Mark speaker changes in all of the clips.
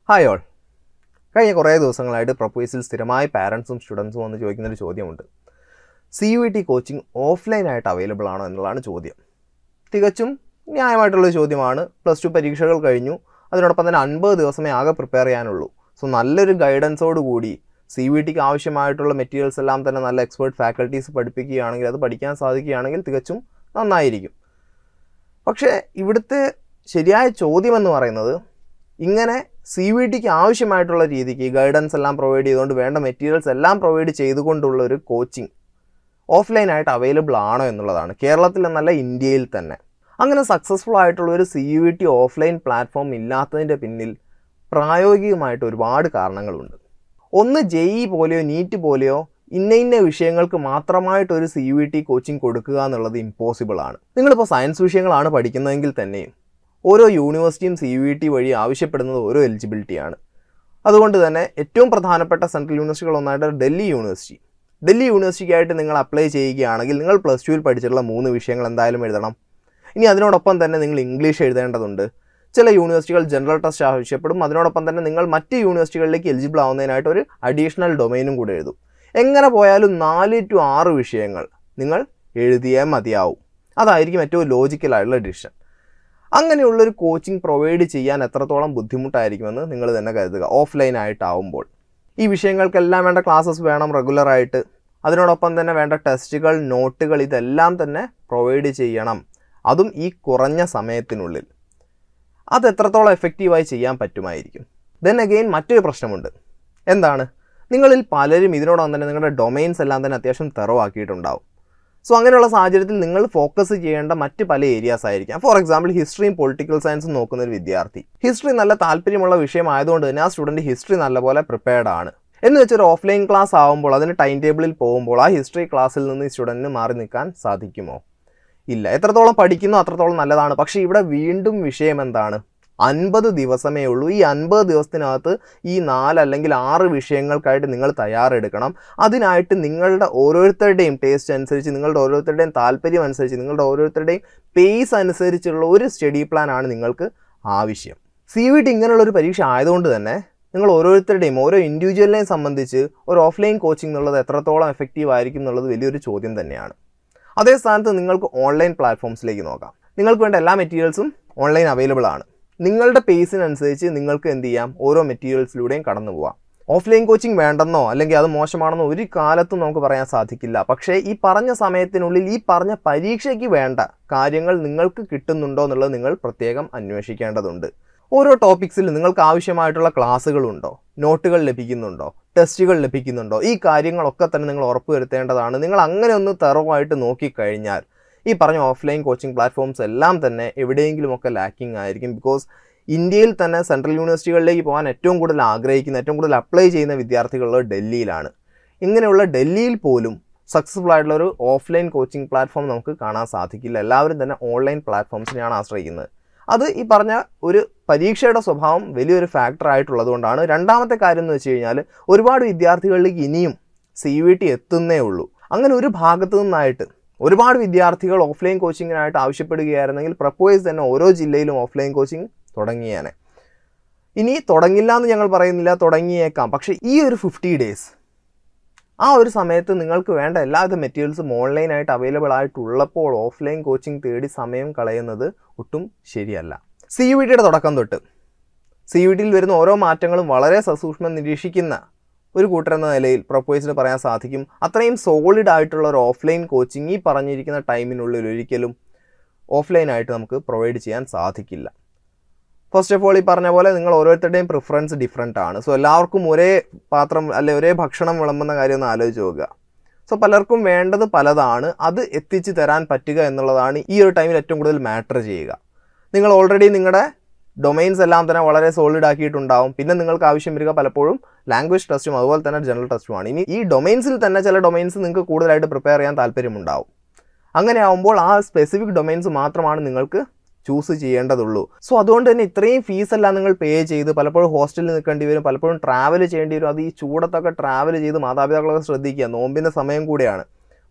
Speaker 1: hi all കഴിഞ്ഞ കുറേ ദിവസങ്ങളായിട്ട് പ്രൊപ്പോസിൽ സ്ഥിരമായി പാരൻസും സ്റ്റുഡൻസും വന്ന് ചോദിക്കുന്നൊരു ചോദ്യമുണ്ട് സി യു ടി കോച്ചിങ് ഓഫ്ലൈനായിട്ട് അവൈലബിൾ ആണോ എന്നുള്ളതാണ് ചോദ്യം തികച്ചും ന്യായമായിട്ടുള്ളൊരു ചോദ്യമാണ് പ്ലസ് ടു പരീക്ഷകൾ കഴിഞ്ഞു അതിനോടൊപ്പം തന്നെ അൻപത് ദിവസമേ ആകെ പ്രിപ്പയർ ചെയ്യാനുള്ളൂ സോ നല്ലൊരു ഗൈഡൻസോട് കൂടി സി വി ടിക്ക് ആവശ്യമായിട്ടുള്ള മെറ്റീരിയൽസ് എല്ലാം തന്നെ നല്ല എക്സ്പേർട്ട് ഫാക്കൽറ്റീസ് പഠിപ്പിക്കുകയാണെങ്കിൽ അത് പഠിക്കാൻ സാധിക്കുകയാണെങ്കിൽ തികച്ചും നന്നായിരിക്കും പക്ഷേ ഇവിടുത്തെ ശരിയായ ചോദ്യം എന്ന് പറയുന്നത് ഇങ്ങനെ സി വി ടിക്ക് ആവശ്യമായിട്ടുള്ള രീതിക്ക് ഗൈഡൻസ് എല്ലാം പ്രൊവൈഡ് ചെയ്തുകൊണ്ട് വേണ്ട മെറ്റീരിയൽസ് എല്ലാം പ്രൊവൈഡ് ചെയ്തുകൊണ്ടുള്ള ഒരു കോച്ചിങ് ഓഫ്ലൈനായിട്ട് അവൈലബിൾ ആണോ എന്നുള്ളതാണ് കേരളത്തിൽ എന്നല്ല ഇന്ത്യയിൽ തന്നെ അങ്ങനെ സക്സസ്ഫുൾ ആയിട്ടുള്ള ഒരു C U T offline platform ഇല്ലാത്തതിൻ്റെ പിന്നിൽ പ്രായോഗികമായിട്ട് ഒരുപാട് കാരണങ്ങളുണ്ട് ഒന്ന് ജെഇ പോലെയോ നീറ്റ് പോലെയോ ഇന്ന ഇന്ന വിഷയങ്ങൾക്ക് മാത്രമായിട്ട് ഒരു സി യു ടി കോച്ചിങ് കൊടുക്കുക എന്നുള്ളത് ഇമ്പോസിബിൾ ആണ് നിങ്ങളിപ്പോൾ സയൻസ് വിഷയങ്ങളാണ് പഠിക്കുന്നതെങ്കിൽ തന്നെയും ഓരോ യൂണിവേഴ്സിറ്റിയും സി യു ടി വഴി ആവശ്യപ്പെടുന്നത് ഓരോ എലിജിബിലിറ്റിയാണ് അതുകൊണ്ട് തന്നെ ഏറ്റവും പ്രധാനപ്പെട്ട സെൻട്രൽ യൂണിവേഴ്സിറ്റികൾ ഒന്നായിട്ട് ഡൽഹി യൂണിവേഴ്സിറ്റി ഡൽഹി യൂണിവേഴ്സിറ്റിക്കായിട്ട് നിങ്ങൾ അപ്ലൈ ചെയ്യുകയാണെങ്കിൽ നിങ്ങൾ പ്ലസ് ടുവിൽ പഠിച്ചിട്ടുള്ള മൂന്ന് വിഷയങ്ങൾ എന്തായാലും എഴുതണം ഇനി അതിനോടൊപ്പം തന്നെ നിങ്ങൾ ഇംഗ്ലീഷ് എഴുതേണ്ടതുണ്ട് ചില യൂണിവേഴ്സിറ്റികൾ ജനറൽ ടെസ്റ്റ് ആവശ്യപ്പെടും അതിനോടൊപ്പം തന്നെ നിങ്ങൾ മറ്റ് യൂണിവേഴ്സിറ്റികളിലേക്ക് എലിജിബിൾ ആവുന്നതിനായിട്ട് ഒരു അഡീഷണൽ ഡൊമൈനും കൂടെ എഴുതും എങ്ങനെ പോയാലും നാല് ടു ആറ് വിഷയങ്ങൾ നിങ്ങൾ എഴുതിയേ മതിയാവും അതായിരിക്കും ഏറ്റവും ലോജിക്കലായിട്ടുള്ള ഡിസിഷൻ അങ്ങനെയുള്ളൊരു കോച്ചിങ് പ്രൊവൈഡ് ചെയ്യാൻ എത്രത്തോളം ബുദ്ധിമുട്ടായിരിക്കുമെന്ന് നിങ്ങൾ തന്നെ കരുതുക ഓഫ്ലൈൻ ആയിട്ടാവുമ്പോൾ ഈ വിഷയങ്ങൾക്കെല്ലാം വേണ്ട ക്ലാസ്സസ് വേണം റെഗുലറായിട്ട് അതിനോടൊപ്പം തന്നെ വേണ്ട ടെസ്റ്റുകൾ നോട്ടുകൾ ഇതെല്ലാം തന്നെ പ്രൊവൈഡ് ചെയ്യണം അതും ഈ കുറഞ്ഞ സമയത്തിനുള്ളിൽ അത് എത്രത്തോളം എഫക്റ്റീവായി ചെയ്യാൻ പറ്റുമായിരിക്കും ദെൻ അഗെയിൻ മറ്റൊരു പ്രശ്നമുണ്ട് എന്താണ് നിങ്ങളിൽ പലരും ഇതിനോടൊപ്പം തന്നെ നിങ്ങളുടെ ഡൊമൈൻസ് എല്ലാം തന്നെ അത്യാവശ്യം തെറവാക്കിയിട്ടുണ്ടാവും സോ അങ്ങനെയുള്ള സാഹചര്യത്തിൽ നിങ്ങൾ ഫോക്കസ് ചെയ്യേണ്ട മറ്റ് പല ഏരിയാസ് ആയിരിക്കാം ഫോർ എക്സാമ്പിൾ ഹിസ്റ്ററിയും പൊളിറ്റിക്കൽ സയൻസും നോക്കുന്ന ഒരു വിദ്യാർത്ഥി ഹിസ്റ്ററി നല്ല താല്പര്യമുള്ള വിഷയമായതുകൊണ്ട് തന്നെ ആ സ്റ്റുഡൻറ്റ് ഹിസ്റ്ററി നല്ലപോലെ പ്രിപ്പയർഡ് ആണ് എന്ന് വെച്ചൊരു ഓഫ്ലൈൻ ക്ലാസ് ആവുമ്പോൾ അതിന് ടൈം ടേബിളിൽ പോകുമ്പോൾ ആ ഹിസ്റ്ററി ക്ലാസ്സിൽ നിന്ന് ഈ സ്റ്റുഡൻറ്റിന് മാറി നിൽക്കാൻ സാധിക്കുമോ ഇല്ല എത്രത്തോളം പഠിക്കുന്നോ അത്രത്തോളം നല്ലതാണ് പക്ഷേ ഇവിടെ വീണ്ടും വിഷയം എന്താണ് അൻപത് ദിവസമേ ഉള്ളൂ ഈ അൻപത് ദിവസത്തിനകത്ത് ഈ നാല് അല്ലെങ്കിൽ ആറ് വിഷയങ്ങൾക്കായിട്ട് നിങ്ങൾ തയ്യാറെടുക്കണം അതിനായിട്ട് നിങ്ങളുടെ ഓരോരുത്തരുടെയും ടേസ്റ്റ് അനുസരിച്ച് നിങ്ങളുടെ ഓരോരുത്തരുടെയും താല്പര്യം അനുസരിച്ച് നിങ്ങളുടെ ഓരോരുത്തരുടെയും പേസ് അനുസരിച്ചുള്ള ഒരു സ്റ്റഡി പ്ലാൻ ആണ് നിങ്ങൾക്ക് ആവശ്യം സി വി ടി ഇങ്ങനെയുള്ള ഒരു പരീക്ഷ ആയതുകൊണ്ട് തന്നെ നിങ്ങൾ ഓരോരുത്തരുടെയും ഓരോ ഇൻഡിവിജ്വലിനെയും സംബന്ധിച്ച് ഒരു ഓഫ്ലൈൻ കോച്ചിങ് എന്നുള്ളത് എത്രത്തോളം എഫക്റ്റീവ് ആയിരിക്കും എന്നുള്ളത് വലിയൊരു ചോദ്യം തന്നെയാണ് അതേ സ്ഥാനത്ത് നിങ്ങൾക്ക് ഓൺലൈൻ പ്ലാറ്റ്ഫോംസിലേക്ക് നോക്കാം നിങ്ങൾക്ക് വേണ്ട എല്ലാ മെറ്റീരിയൽസും ഓൺലൈൻ അവൈലബിൾ ആണ് നിങ്ങളുടെ പേസിനനുസരിച്ച് നിങ്ങൾക്ക് എന്ത് ചെയ്യാം ഓരോ മെറ്റീരിയൽസിലൂടെയും കടന്നു പോവാം ഓഫ്ലൈൻ കോച്ചിങ് വേണ്ടെന്നോ അല്ലെങ്കിൽ അത് മോശമാണെന്നോ ഒരു കാലത്തും നമുക്ക് പറയാൻ സാധിക്കില്ല പക്ഷേ ഈ പറഞ്ഞ സമയത്തിനുള്ളിൽ ഈ പറഞ്ഞ പരീക്ഷയ്ക്ക് വേണ്ട കാര്യങ്ങൾ നിങ്ങൾക്ക് കിട്ടുന്നുണ്ടോ എന്നുള്ളത് നിങ്ങൾ പ്രത്യേകം അന്വേഷിക്കേണ്ടതുണ്ട് ഓരോ ടോപ്പിക്സിൽ നിങ്ങൾക്ക് ആവശ്യമായിട്ടുള്ള ക്ലാസ്സുകളുണ്ടോ നോട്ടുകൾ ലഭിക്കുന്നുണ്ടോ ടെസ്റ്റുകൾ ലഭിക്കുന്നുണ്ടോ ഈ കാര്യങ്ങളൊക്കെ തന്നെ നിങ്ങൾ ഉറപ്പുവരുത്തേണ്ടതാണ് നിങ്ങൾ അങ്ങനെ ഒന്ന് തെറവായിട്ട് നോക്കിക്കഴിഞ്ഞാൽ ഈ പറഞ്ഞ ഓഫ്ലൈൻ കോച്ചിങ് പ്ലാറ്റ്ഫോംസ് എല്ലാം തന്നെ എവിടെയെങ്കിലുമൊക്കെ ലാക്കിംഗ് ആയിരിക്കും ബിക്കോസ് ഇന്ത്യയിൽ തന്നെ സെൻട്രൽ യൂണിവേഴ്സിറ്റികളിലേക്ക് പോകാൻ ഏറ്റവും കൂടുതൽ ആഗ്രഹിക്കുന്ന ഏറ്റവും കൂടുതൽ അപ്ലൈ ചെയ്യുന്ന വിദ്യാർത്ഥികളുള്ളത് ഡൽഹിയിലാണ് ഇങ്ങനെയുള്ള ഡൽഹിയിൽ പോലും സക്സസ്ഫുൾ ആയിട്ടുള്ള ഒരു ഓഫ്ലൈൻ കോച്ചിങ് പ്ലാറ്റ്ഫോം നമുക്ക് കാണാൻ സാധിക്കില്ല എല്ലാവരും തന്നെ ഓൺലൈൻ പ്ലാറ്റ്ഫോംസിനെയാണ് ആശ്രയിക്കുന്നത് അത് ഈ പറഞ്ഞ ഒരു പരീക്ഷയുടെ സ്വഭാവം വലിയൊരു ഫാക്ടർ ആയിട്ടുള്ളത് കൊണ്ടാണ് രണ്ടാമത്തെ കാര്യം എന്ന് വെച്ച് കഴിഞ്ഞാൽ ഒരുപാട് വിദ്യാർത്ഥികളിലേക്ക് ഇനിയും സി വി ടി എത്തുന്നേ ഉള്ളൂ അങ്ങനെ ഒരു ഭാഗത്തു നിന്നായിട്ട് ഒരുപാട് വിദ്യാർത്ഥികൾ ഓഫ്ലൈൻ കോച്ചിങ്ങിനായിട്ട് ആവശ്യപ്പെടുകയായിരുന്നെങ്കിൽ പ്രപ്പോസ് തന്നെ ഓരോ ജില്ലയിലും ഓഫ്ലൈൻ കോച്ചിങ് തുടങ്ങിയേനെ ഇനി തുടങ്ങില്ല എന്ന് ഞങ്ങൾ പറയുന്നില്ല തുടങ്ങിയേക്കാം പക്ഷേ ഈ ഒരു ഫിഫ്റ്റി ഡേയ്സ് ആ ഒരു സമയത്ത് നിങ്ങൾക്ക് വേണ്ട എല്ലാവിധ മെറ്റീരിയൽസും ഓൺലൈനായിട്ട് അവൈലബിൾ ആയിട്ടുള്ളപ്പോൾ ഓഫ്ലൈൻ കോച്ചിങ് തേടി സമയം കളയുന്നത് ഒട്ടും ശരിയല്ല സി യു ടിയുടെ തുടക്കം തൊട്ട് സി യു ടിയിൽ വരുന്ന ഓരോ മാറ്റങ്ങളും വളരെ സസൂക്ഷ്മം നിരീക്ഷിക്കുന്ന ഒരു കൂട്ടരെന്ന നിലയിൽ പ്രൊപ്പോസിന് പറയാൻ സാധിക്കും അത്രയും സോളിഡ് ആയിട്ടുള്ള ഒരു ഓഫ്ലൈൻ കോച്ചിങ് ഈ പറഞ്ഞിരിക്കുന്ന ടൈമിനുള്ളിൽ ഒരിക്കലും ഓഫ്ലൈനായിട്ട് നമുക്ക് പ്രൊവൈഡ് ചെയ്യാൻ സാധിക്കില്ല ഫസ്റ്റ് ഓഫ് ഓൾ ഈ പറഞ്ഞ പോലെ നിങ്ങൾ ഓരോരുത്തരുടെയും പ്രിഫറൻസ് ഡിഫറെൻ്റ് ആണ് സോ എല്ലാവർക്കും ഒരേ പാത്രം അല്ലെ ഒരേ ഭക്ഷണം വിളമ്പുന്ന കാര്യം ഒന്ന് ആലോചിച്ച് നോക്കുക സോ പലർക്കും വേണ്ടത് പലതാണ് അത് എത്തിച്ചു തരാൻ പറ്റുക എന്നുള്ളതാണ് ഈ ഒരു ടൈമിൽ ഏറ്റവും കൂടുതൽ മാറ്റർ ചെയ്യുക നിങ്ങൾ ഓൾറെഡി നിങ്ങളുടെ ഡൊമൈൻസ് എല്ലാം തന്നെ വളരെ സോളിഡ് ആക്കിയിട്ടുണ്ടാവും പിന്നെ നിങ്ങൾക്ക് ആവശ്യം വരിക പലപ്പോഴും ലാംഗ്വേജ് ടെസ്റ്റും അതുപോലെ തന്നെ ജനറൽ ടെസ്റ്റുമാണ് ഇനി ഈ ഡൊമൈൻസിൽ തന്നെ ചില ഡൊമൈൻസ് നിങ്ങൾക്ക് കൂടുതലായിട്ട് പ്രിപ്പയർ ചെയ്യാൻ താല്പര്യമുണ്ടാവും അങ്ങനെ ആവുമ്പോൾ ആ സ്പെസിഫിക് ഡൊമൈൻസ് മാത്രമാണ് നിങ്ങൾക്ക് ചൂസ് ചെയ്യേണ്ടതുള്ളൂ സോ അതുകൊണ്ട് തന്നെ ഇത്രയും ഫീസ് എല്ലാം നിങ്ങൾ പേ ചെയ്ത് പലപ്പോഴും ഹോസ്റ്റലിൽ നിൽക്കേണ്ടി വരും പലപ്പോഴും ട്രാവൽ ചെയ്യേണ്ടി വരും അത് ഈ ചൂടത്തൊക്കെ ട്രാവൽ ചെയ്ത് മാതാപിതാക്കളൊക്കെ ശ്രദ്ധിക്കുക നോമ്പിൻ്റെ സമയം കൂടെയാണ്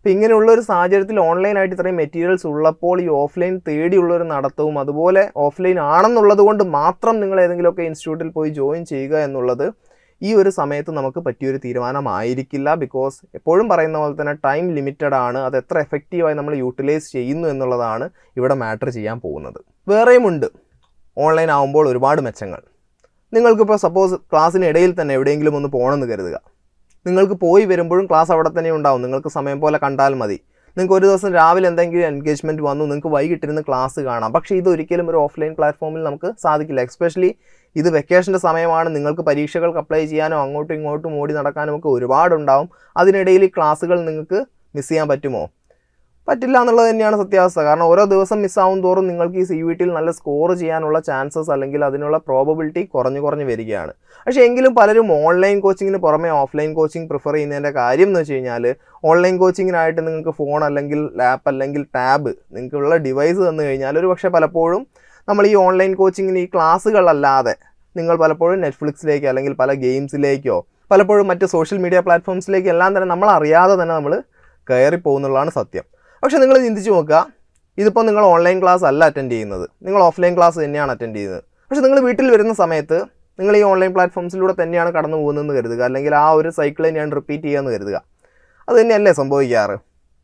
Speaker 1: അപ്പോൾ ഇങ്ങനെയുള്ള ഒരു സാഹചര്യത്തിൽ ഓൺലൈനായിട്ട് ഇത്രയും മെറ്റീരിയൽസ് ഉള്ളപ്പോൾ ഈ ഓഫ്ലൈൻ തേടിയുള്ള ഒരു നടത്തവും അതുപോലെ ഓഫ്ലൈൻ ആണെന്നുള്ളത് കൊണ്ട് മാത്രം നിങ്ങൾ ഏതെങ്കിലുമൊക്കെ ഇൻസ്റ്റിറ്റ്യൂട്ടിൽ പോയി ജോയിൻ ചെയ്യുക എന്നുള്ളത് ഈ ഒരു സമയത്ത് നമുക്ക് പറ്റിയൊരു തീരുമാനമായിരിക്കില്ല ബിക്കോസ് എപ്പോഴും പറയുന്ന പോലെ തന്നെ ടൈം ലിമിറ്റഡ് ആണ് അത് എത്ര എഫക്റ്റീവായി നമ്മൾ യൂട്ടിലൈസ് ചെയ്യുന്നു എന്നുള്ളതാണ് ഇവിടെ മാറ്റർ ചെയ്യാൻ പോകുന്നത് വേറെയുമുണ്ട് ഓൺലൈൻ ആകുമ്പോൾ ഒരുപാട് മെച്ചങ്ങൾ നിങ്ങൾക്കിപ്പോൾ സപ്പോസ് ക്ലാസ്സിനിടയിൽ തന്നെ എവിടെയെങ്കിലും ഒന്ന് പോകണമെന്ന് കരുതുക നിങ്ങൾക്ക് പോയി വരുമ്പോഴും ക്ലാസ് അവിടെ തന്നെ ഉണ്ടാവും നിങ്ങൾക്ക് സമയം പോലെ കണ്ടാൽ മതി നിങ്ങൾക്ക് ഒരു ദിവസം രാവിലെ എന്തെങ്കിലും എൻഗേജ്മെൻറ്റ് വന്നു നിങ്ങൾക്ക് വൈകിട്ടിരുന്ന് ക്ലാസ് കാണാം പക്ഷേ ഇത് ഒരിക്കലും ഒരു ഓഫ്ലൈൻ പ്ലാറ്റ്ഫോമിൽ നമുക്ക് സാധിക്കില്ല എക്സ്പെഷ്യലി ഇത് വെക്കേഷൻ്റെ സമയമാണ് നിങ്ങൾക്ക് പരീക്ഷകൾക്ക് അപ്ലൈ ചെയ്യാനോ അങ്ങോട്ടും ഇങ്ങോട്ടും ഓടി നടക്കാനും ഒക്കെ ഒരുപാടുണ്ടാവും അതിനിടയിൽ ഈ ക്ലാസ്സുകൾ നിങ്ങൾക്ക് മിസ് ചെയ്യാൻ പറ്റുമോ പറ്റില്ല എന്നുള്ളത് തന്നെയാണ് സത്യാവസ്ഥ കാരണം ഓരോ ദിവസം മിസ്സാവും തോറും നിങ്ങൾക്ക് ഈ സി വി ടിയിൽ നല്ല സ്കോർ ചെയ്യാനുള്ള ചാൻസസ് അല്ലെങ്കിൽ അതിനുള്ള പ്രോബബിലിറ്റി കുറഞ്ഞു കുറഞ്ഞ് വരികയാണ് പക്ഷേ എങ്കിലും പലരും ഓൺലൈൻ കോച്ചിങ്ങിന് പുറമെ ഓഫ്ലൈൻ കോച്ചിങ് പ്രിഫർ ചെയ്യുന്നതിൻ്റെ കാര്യം എന്ന് വെച്ച് കഴിഞ്ഞാൽ ഓൺലൈൻ കോച്ചിങ്ങിനായിട്ട് നിങ്ങൾക്ക് ഫോൺ അല്ലെങ്കിൽ ലാപ്പ് അല്ലെങ്കിൽ ടാബ് നിങ്ങൾക്കുള്ള ഡിവൈസ് തന്നു കഴിഞ്ഞാൽ ഒരു പക്ഷേ പലപ്പോഴും നമ്മൾ ഈ ഓൺലൈൻ കോച്ചിങ്ങിന് ഈ ക്ലാസ്സുകളല്ലാതെ നിങ്ങൾ പലപ്പോഴും നെറ്റ്ഫ്ലിക്സിലേക്കോ അല്ലെങ്കിൽ പല ഗെയിംസിലേക്കോ പലപ്പോഴും മറ്റ് സോഷ്യൽ മീഡിയ പ്ലാറ്റ്ഫോംസിലേക്ക് എല്ലാം തന്നെ നമ്മൾ അറിയാതെ തന്നെ നമ്മൾ കയറി പോകുന്നുള്ളതാണ് സത്യം പക്ഷേ നിങ്ങൾ ചിന്തിച്ച് നോക്കുക ഇതിപ്പോൾ നിങ്ങൾ ഓൺലൈൻ ക്ലാസ് അല്ല അറ്റൻഡ് ചെയ്യുന്നത് നിങ്ങൾ ഓഫ്ലൈൻ ക്ലാസ് തന്നെയാണ് അറ്റൻഡ് ചെയ്യുന്നത് പക്ഷേ നിങ്ങൾ വീട്ടിൽ വരുന്ന സമയത്ത് നിങ്ങൾ ഈ ഓൺലൈൻ പ്ലാറ്റ്ഫോംസിലൂടെ തന്നെയാണ് കടന്നു പോകുന്നതെന്ന് കരുതുക അല്ലെങ്കിൽ ആ ഒരു സൈക്കിൾ തന്നെയാണ് റിപ്പീറ്റ് ചെയ്യുകയെന്ന് കരുതുക അത് തന്നെയല്ലേ സംഭവിക്കാറ്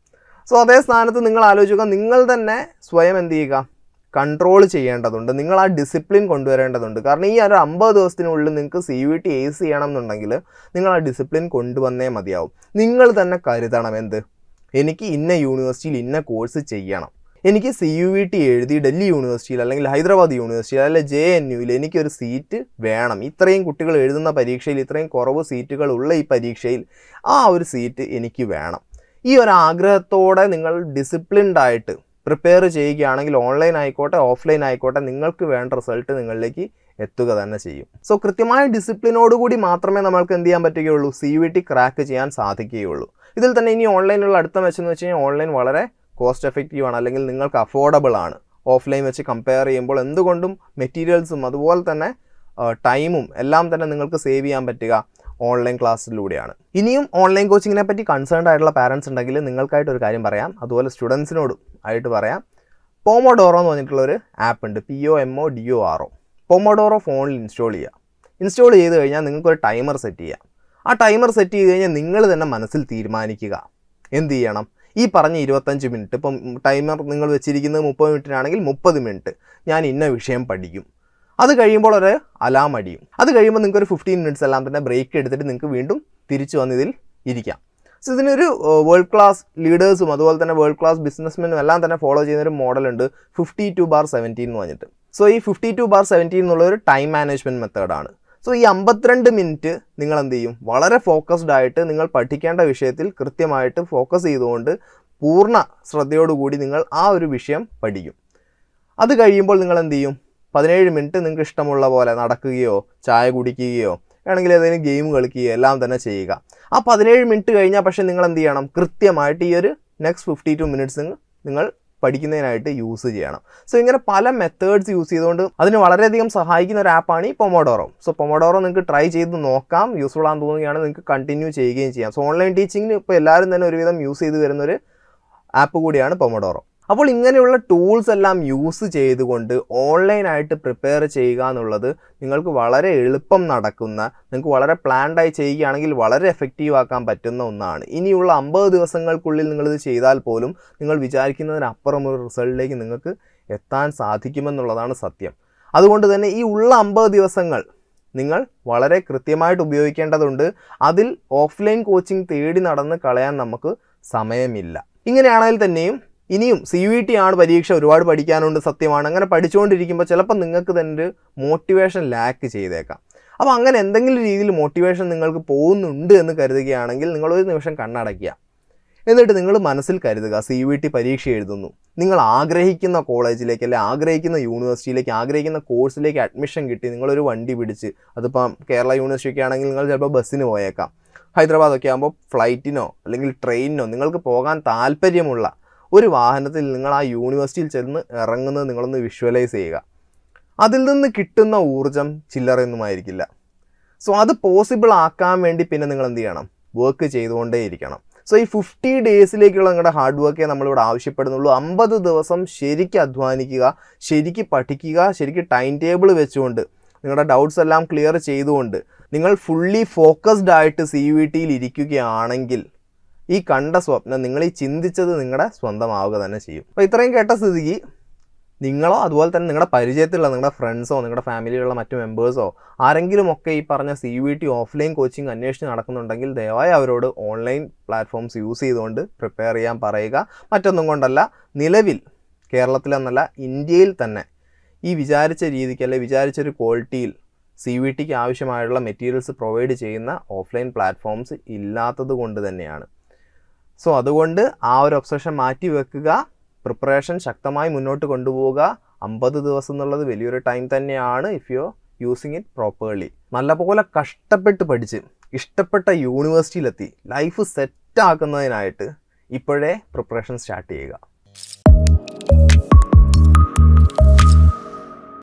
Speaker 1: സോ അതേ സ്ഥാനത്ത് നിങ്ങൾ ആലോചിക്കുക നിങ്ങൾ തന്നെ സ്വയം എന്ത് ചെയ്യുക കൺട്രോൾ ചെയ്യേണ്ടതുണ്ട് നിങ്ങൾ ആ ഡിസിപ്ലിൻ കൊണ്ടുവരേണ്ടതുണ്ട് കാരണം ഈ ഒരു അമ്പത് ദിവസത്തിനുള്ളിൽ നിങ്ങൾക്ക് സി യു ടി ഏസ് ചെയ്യണം എന്നുണ്ടെങ്കിൽ നിങ്ങൾ ആ ഡിസിപ്ലിൻ കൊണ്ടുവന്നേ മതിയാവും നിങ്ങൾ തന്നെ കരുതണം എന്ത് എനിക്ക് ഇന്ന യൂണിവേഴ്സിറ്റിയിൽ ഇന്ന കോഴ്സ് ചെയ്യണം എനിക്ക് സി യു വി ടി എഴുതി ഡൽഹി യൂണിവേഴ്സിറ്റിയിൽ അല്ലെങ്കിൽ ഹൈദരാബാദ് യൂണിവേഴ്സിറ്റിയിൽ അല്ലെങ്കിൽ ജെ എൻ യുയിൽ എനിക്കൊരു സീറ്റ് വേണം ഇത്രയും കുട്ടികൾ എഴുതുന്ന പരീക്ഷയിൽ ഇത്രയും കുറവ് സീറ്റുകൾ ഉള്ള ഈ പരീക്ഷയിൽ ആ ഒരു സീറ്റ് എനിക്ക് വേണം ഈ ഒരു ആഗ്രഹത്തോടെ നിങ്ങൾ ഡിസിപ്ലിൻഡ് ആയിട്ട് പ്രിപ്പയർ ചെയ്യുകയാണെങ്കിൽ ഓൺലൈൻ ആയിക്കോട്ടെ ഓഫ്ലൈൻ ആയിക്കോട്ടെ നിങ്ങൾക്ക് വേണ്ട റിസൾട്ട് നിങ്ങളിലേക്ക് എത്തുക തന്നെ ചെയ്യും സോ കൃത്യമായ ഡിസിപ്ലിനോടുകൂടി മാത്രമേ നമ്മൾക്ക് എന്ത് ചെയ്യാൻ പറ്റുകയുള്ളൂ സി വി ടി ക്രാക്ക് ചെയ്യാൻ സാധിക്കുകയുള്ളൂ ഇതിൽ തന്നെ ഇനി ഓൺലൈനുള്ള അടുത്ത മെച്ചെന്ന് വെച്ച് കഴിഞ്ഞാൽ ഓൺലൈൻ വളരെ കോസ്റ്റ് എഫക്റ്റീവ് ആണ് അല്ലെങ്കിൽ നിങ്ങൾക്ക് അഫോർഡബിൾ ആണ് ഓഫ്ലൈൻ വെച്ച് കമ്പയർ ചെയ്യുമ്പോൾ എന്തുകൊണ്ടും മെറ്റീരിയൽസും അതുപോലെ തന്നെ ടൈമും എല്ലാം തന്നെ നിങ്ങൾക്ക് സേവ് ചെയ്യാൻ പറ്റുക ഓൺലൈൻ ക്ലാസ്സിലൂടെയാണ് ഇനിയും ഓൺലൈൻ കോച്ചിങ്ങിനെ പറ്റി കൺസേൺഡ് ആയിട്ടുള്ള പാരൻസ് ഉണ്ടെങ്കിൽ നിങ്ങൾക്കായിട്ട് ഒരു കാര്യം പറയാം അതുപോലെ സ്റ്റുഡൻസിനോടും ആയിട്ട് പറയാം പോമോഡോറോ എന്ന് പറഞ്ഞിട്ടുള്ളൊരു ആപ്പ് ഉണ്ട് P O M O D O R O Pomodoro ഫോണിൽ ഇൻസ്റ്റാൾ ചെയ്യുക ഇൻസ്റ്റാൾ ചെയ്ത് കഴിഞ്ഞാൽ നിങ്ങൾക്കൊരു ടൈമർ സെറ്റ് ചെയ്യാം ആ ടൈമർ സെറ്റ് ചെയ്ത് കഴിഞ്ഞാൽ നിങ്ങൾ തന്നെ മനസ്സിൽ തീരുമാനിക്കുക എന്ത് ചെയ്യണം ഈ പറഞ്ഞ ഇരുപത്തഞ്ച് മിനിറ്റ് ഇപ്പം ടൈമർ നിങ്ങൾ വെച്ചിരിക്കുന്നത് മുപ്പത് മിനിറ്റിനാണെങ്കിൽ മുപ്പത് മിനിറ്റ് ഞാൻ ഇന്ന വിഷയം പഠിക്കും അത് കഴിയുമ്പോൾ ഒരു അലാം അടിയും അത് കഴിയുമ്പോൾ നിങ്ങൾക്ക് ഒരു ഫിഫ്റ്റീൻ മിനിറ്റ്സ് എല്ലാം തന്നെ ബ്രേക്ക് എടുത്തിട്ട് നിങ്ങൾക്ക് വീണ്ടും തിരിച്ചു വന്ന് ഇതിൽ ഇരിക്കാം സോ ഇതിനൊരു വേൾഡ് ക്ലാസ് ലീഡേഴ്സും അതുപോലെ തന്നെ വേൾഡ് ക്ലാസ് ബിസിനസ്മെനും എല്ലാം തന്നെ ഫോളോ ചെയ്യുന്ന ഒരു മോഡലുണ്ട് ഫിഫ്റ്റി ടു ബാർ സെവൻറ്റീൻ എന്ന് പറഞ്ഞിട്ട് സോ ഈ ഫിഫ്റ്റി ടു ബാർ സെവൻറ്റീൻ എന്നുള്ള ഒരു ടൈം മാനേജ്മെൻറ്റ് മെത്തേഡാണ് സോ ഈ അമ്പത്തിരണ്ട് മിനിറ്റ് നിങ്ങൾ എന്ത് ചെയ്യും വളരെ ഫോക്കസ്ഡ് ആയിട്ട് നിങ്ങൾ പഠിക്കേണ്ട വിഷയത്തിൽ കൃത്യമായിട്ട് ഫോക്കസ് ചെയ്തുകൊണ്ട് പൂർണ്ണ ശ്രദ്ധയോടുകൂടി നിങ്ങൾ ആ ഒരു വിഷയം പഠിക്കും അത് കഴിയുമ്പോൾ നിങ്ങൾ എന്ത് ചെയ്യും പതിനേഴ് മിനിറ്റ് നിങ്ങൾക്ക് ഇഷ്ടമുള്ള പോലെ നടക്കുകയോ ചായ കുടിക്കുകയോ വേണമെങ്കിൽ ഏതെങ്കിലും ഗെയിം കളിക്കുകയോ എല്ലാം തന്നെ ചെയ്യുക ആ പതിനേഴ് മിനിറ്റ് കഴിഞ്ഞാൽ പക്ഷേ നിങ്ങൾ എന്ത് ചെയ്യണം കൃത്യമായിട്ട് ഈ ഒരു നെക്സ്റ്റ് ഫിഫ്റ്റി ടു മിനിറ്റ്സ് നിങ്ങൾ പഠിക്കുന്നതിനായിട്ട് യൂസ് ചെയ്യണം സോ ഇങ്ങനെ പല മെത്തേഡ്സ് യൂസ് ചെയ്തുകൊണ്ട് അതിന് വളരെയധികം സഹായിക്കുന്ന ഒരു ആപ്പാണ് ഈ പൊമോഡോറോ സോ പൊമോഡോറോ നിങ്ങൾക്ക് ട്രൈ ചെയ്ത് നോക്കാം യൂസ്ഫുൾ ആണെന്ന് തോന്നുകയാണെങ്കിൽ നിങ്ങൾക്ക് കണ്ടിന്യൂ ചെയ്യുകയും ചെയ്യാം സോ ഓൺലൈൻ ടീച്ചിങ്ങിന് ഇപ്പോൾ എല്ലാവരും തന്നെ ഒരുവിധം യൂസ് ചെയ്ത് വരുന്നൊരു ആപ്പ് കൂടിയാണ് പൊമോഡോറോ അപ്പോൾ ഇങ്ങനെയുള്ള ടൂൾസ് എല്ലാം യൂസ് ചെയ്തുകൊണ്ട് ഓൺലൈനായിട്ട് പ്രിപ്പയർ ചെയ്യുക എന്നുള്ളത് നിങ്ങൾക്ക് വളരെ എളുപ്പം നടക്കുന്ന നിങ്ങൾക്ക് വളരെ പ്ലാൻഡായി ചെയ്യുകയാണെങ്കിൽ വളരെ എഫക്റ്റീവ് ആക്കാൻ പറ്റുന്ന ഒന്നാണ് ഇനിയുള്ള അമ്പത് ദിവസങ്ങൾക്കുള്ളിൽ നിങ്ങളിത് ചെയ്താൽ പോലും നിങ്ങൾ വിചാരിക്കുന്നതിനപ്പുറം ഒരു റിസൾട്ടിലേക്ക് നിങ്ങൾക്ക് എത്താൻ സാധിക്കുമെന്നുള്ളതാണ് സത്യം അതുകൊണ്ട് തന്നെ ഈ ഉള്ള അമ്പത് ദിവസങ്ങൾ നിങ്ങൾ വളരെ കൃത്യമായിട്ട് ഉപയോഗിക്കേണ്ടതുണ്ട് അതിൽ ഓഫ്ലൈൻ കോച്ചിങ് തേടി നടന്ന് കളയാൻ നമുക്ക് സമയമില്ല ഇങ്ങനെയാണെങ്കിൽ തന്നെയും ഇനിയും സി വി ടി ആണ് പരീക്ഷ ഒരുപാട് പഠിക്കാനുണ്ട് സത്യമാണ് അങ്ങനെ പഠിച്ചുകൊണ്ടിരിക്കുമ്പോൾ ചിലപ്പോൾ നിങ്ങൾക്ക് തന്നെ ഒരു മോട്ടിവേഷൻ ലാക്ക് ചെയ്തേക്കാം അപ്പോൾ അങ്ങനെ എന്തെങ്കിലും രീതിയിൽ മോട്ടിവേഷൻ നിങ്ങൾക്ക് പോകുന്നുണ്ട് എന്ന് കരുതുകയാണെങ്കിൽ നിങ്ങളൊരു നിമിഷം കണ്ണടയ്ക്കുക എന്നിട്ട് നിങ്ങൾ മനസ്സിൽ കരുതുക സി വി ടി പരീക്ഷ എഴുതുന്നു നിങ്ങൾ ആഗ്രഹിക്കുന്ന കോളേജിലേക്ക് അല്ലെങ്കിൽ ആഗ്രഹിക്കുന്ന യൂണിവേഴ്സിറ്റിയിലേക്ക് ആഗ്രഹിക്കുന്ന കോഴ്സിലേക്ക് അഡ്മിഷൻ കിട്ടി നിങ്ങളൊരു വണ്ടി പിടിച്ച് അതിപ്പം കേരള യൂണിവേഴ്സിറ്റി ഒക്കെ ആണെങ്കിൽ നിങ്ങൾ ചിലപ്പോൾ ബസ്സിന് പോയേക്കാം ഹൈദരാബാദൊക്കെ ആകുമ്പോൾ ഫ്ലൈറ്റിനോ അല്ലെങ്കിൽ ട്രെയിനിനോ നിങ്ങൾക്ക് പോകാൻ താല്പര്യമുള്ള ഒരു വാഹനത്തിൽ നിങ്ങൾ ആ യൂണിവേഴ്സിറ്റിയിൽ ചെന്ന് ഇറങ്ങുന്നത് നിങ്ങളൊന്ന് വിഷ്വലൈസ് ചെയ്യുക അതിൽ നിന്ന് കിട്ടുന്ന ഊർജം ചില്ലറയൊന്നുമായിരിക്കില്ല സോ അത് പോസിബിൾ ആക്കാൻ വേണ്ടി പിന്നെ നിങ്ങൾ എന്ത് ചെയ്യണം വർക്ക് ചെയ്തുകൊണ്ടേയിരിക്കണം സോ ഈ ഫിഫ്റ്റി ഡേയ്സിലേക്കുള്ള നിങ്ങളുടെ ഹാർഡ് വർക്കേ നമ്മളിവിടെ ആവശ്യപ്പെടുന്നുള്ളൂ അമ്പത് ദിവസം ശരിക്കും അധ്വാനിക്കുക ശരിക്കും പഠിക്കുക ശരിക്കും ടൈം ടേബിൾ വെച്ചുകൊണ്ട് നിങ്ങളുടെ ഡൗട്ട്സ് എല്ലാം ക്ലിയർ ചെയ്തുകൊണ്ട് നിങ്ങൾ ഫുള്ളി ഫോക്കസ്ഡ് ആയിട്ട് സി യു ടിയിൽ ഇരിക്കുകയാണെങ്കിൽ ഈ കണ്ട സ്വപ്നം നിങ്ങൾ ഈ ചിന്തിച്ചത് നിങ്ങളുടെ സ്വന്തമാവുക തന്നെ ചെയ്യും അപ്പോൾ ഇത്രയും കേട്ട സ്ഥിതിക്ക് നിങ്ങളോ അതുപോലെ തന്നെ നിങ്ങളുടെ പരിചയത്തിലുള്ള നിങ്ങളുടെ ഫ്രണ്ട്സോ നിങ്ങളുടെ ഫാമിലിയിലുള്ള മറ്റു മെമ്പേഴ്സോ ആരെങ്കിലും ഒക്കെ ഈ പറഞ്ഞ C U T offline coaching അന്വേഷിച്ച് നടക്കുന്നുണ്ടെങ്കിൽ ദയവായി അവരോട് ഓൺലൈൻ പ്ലാറ്റ്ഫോംസ് യൂസ് ചെയ്തുകൊണ്ട് പ്രിപ്പയർ ചെയ്യാൻ പറയുക മറ്റൊന്നും കൊണ്ടല്ല നിലവിൽ കേരളത്തിലെന്നല്ല ഇന്ത്യയിൽ തന്നെ ഈ വിചാരിച്ച രീതിക്ക് അല്ലെ വിചാരിച്ചൊരു ക്വാളിറ്റിയിൽ സി വി ടിക്ക് ആവശ്യമായുള്ള മെറ്റീരിയൽസ് പ്രൊവൈഡ് ചെയ്യുന്ന ഓഫ്ലൈൻ പ്ലാറ്റ്ഫോംസ് ഇല്ലാത്തത് കൊണ്ട് തന്നെയാണ് സോ അതുകൊണ്ട് ആ ഒരു ഒബ്സഷൻ മാറ്റി വെക്കുക പ്രിപ്പറേഷൻ ശക്തമായി മുന്നോട്ട് കൊണ്ടുപോവുക അമ്പത് ദിവസം എന്നുള്ളത് വലിയൊരു ടൈം തന്നെയാണ് if you using it properly നല്ലപോലെ കഷ്ടപ്പെട്ട് പഠിച്ച് ഇഷ്ടപ്പെട്ട യൂണിവേഴ്സിറ്റിയിലെത്തി ലൈഫ് സെറ്റ് ആക്കുന്നതിനായിട്ട് ഇപ്പോഴേ പ്രിപ്പറേഷൻ സ്റ്റാർട്ട് ചെയ്യുക